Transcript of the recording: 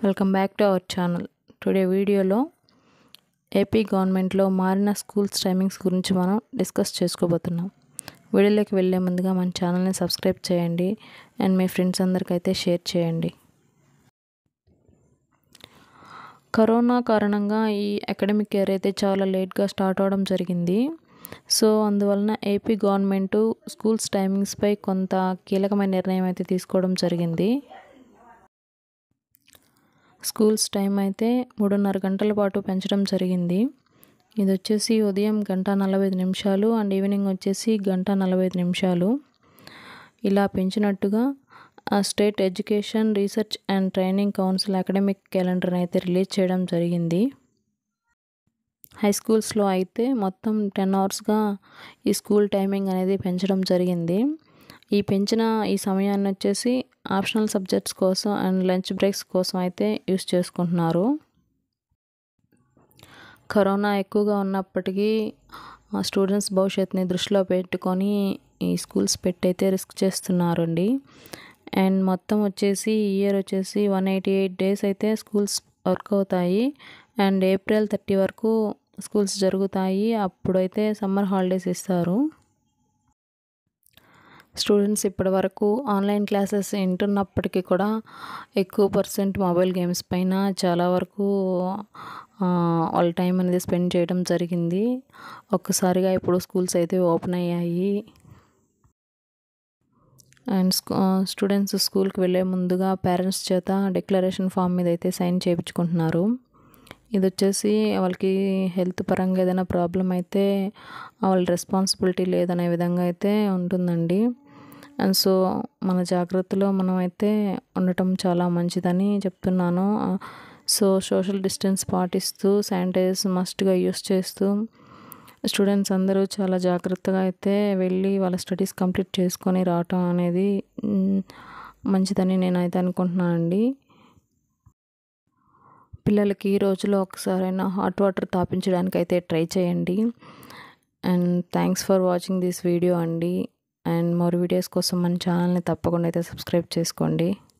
welcome back to our channel today వీడియోలో AP గవర్నమెంట్లో మారిన స్కూల్స్ టైమింగ్స్ గురించి మనం డిస్కస్ చేసుకోబోతున్నాం వీడియోలోకి వెళ్ళే ముందుగా మన ఛానల్ని సబ్స్క్రైబ్ చేయండి అండ్ మీ ఫ్రెండ్స్ అందరికైతే షేర్ చేయండి కరోనా కారణంగా ఈ అకాడమిక్ ఇయర్ అయితే చాలా లేట్గా స్టార్ట్ అవడం జరిగింది సో అందువలన ఏపీ గవర్నమెంట్ స్కూల్స్ టైమింగ్స్పై కొంత కీలకమైన నిర్ణయం అయితే తీసుకోవడం జరిగింది స్కూల్స్ టైం అయితే మూడున్నర గంటల పాటు పెంచడం జరిగింది ఇది వచ్చేసి ఉదయం గంట నలభై ఐదు నిమిషాలు అండ్ ఈవినింగ్ వచ్చేసి గంట నలభై ఐదు నిమిషాలు ఇలా పెంచినట్టుగా ఆ state education research and training council academic క్యాలెండర్ని అయితే రిలీజ్ చేయడం జరిగింది హై స్కూల్స్లో అయితే మొత్తం టెన్ అవర్స్గా ఈ స్కూల్ టైమింగ్ అనేది పెంచడం జరిగింది ఈ పెంచిన ఈ సమయాన్ని వచ్చేసి ఆప్షనల్ సబ్జెక్ట్స్ కోసం అండ్ లంచ్ బ్రేక్స్ కోసం అయితే యూస్ చేసుకుంటున్నారు కరోనా ఎక్కువగా ఉన్నప్పటికీ స్టూడెంట్స్ భవిష్యత్తుని దృష్టిలో పెట్టుకొని ఈ స్కూల్స్ పెట్టి అయితే రిస్క్ చేస్తున్నారండి అండ్ మొత్తం వచ్చేసి ఈ ఇయర్ వచ్చేసి వన్ ఎయిటీ ఎయిట్ డేస్ అయితే స్కూల్స్ వర్క్ అవుతాయి అండ్ ఏప్రిల్ థర్టీ వరకు స్కూల్స్ జరుగుతాయి అప్పుడైతే సమ్మర్ హాలిడేస్ ఇస్తారు స్టూడెంట్స్ ఇప్పటి వరకు ఆన్లైన్ క్లాసెస్ వింటున్నప్పటికీ కూడా ఎక్కువ పర్సెంట్ మొబైల్ గేమ్స్ పైన చాలా వరకు వాళ్ళ టైం అనేది స్పెండ్ చేయడం జరిగింది ఒక్కసారిగా ఇప్పుడు స్కూల్స్ అయితే ఓపెన్ అయ్యాయి అండ్ స్టూడెంట్స్ స్కూల్కి వెళ్ళే ముందుగా పేరెంట్స్ చేత డిక్లరేషన్ ఫామ్ మీద అయితే సైన్ చేయించుకుంటున్నారు ఇది వచ్చేసి వాళ్ళకి హెల్త్ పరంగా ఏదైనా ప్రాబ్లం అయితే వాళ్ళ రెస్పాన్సిబిలిటీ లేదనే విధంగా అయితే ఉంటుందండి అండ్ సో మన జాగ్రత్తలో మనం అయితే ఉండటం చాలా మంచిదని చెప్తున్నాను సో సోషల్ డిస్టెన్స్ పాటిస్తూ శానిటైజర్స్ మస్ట్గా యూస్ చేస్తూ స్టూడెంట్స్ అందరూ చాలా జాగ్రత్తగా అయితే వెళ్ళి వాళ్ళ స్టడీస్ కంప్లీట్ చేసుకొని రావటం అనేది మంచిదని నేనైతే అనుకుంటున్నానండి పిల్లలకి ఈ రోజులో ఒకసారైనా హాట్ వాటర్ తాపించడానికి అయితే ట్రై చేయండి and thanks for watching this video అండి అండ్ మోర్ వీడియోస్ కోసం మన ఛానల్ని తప్పకుండా అయితే సబ్స్క్రైబ్ చేసుకోండి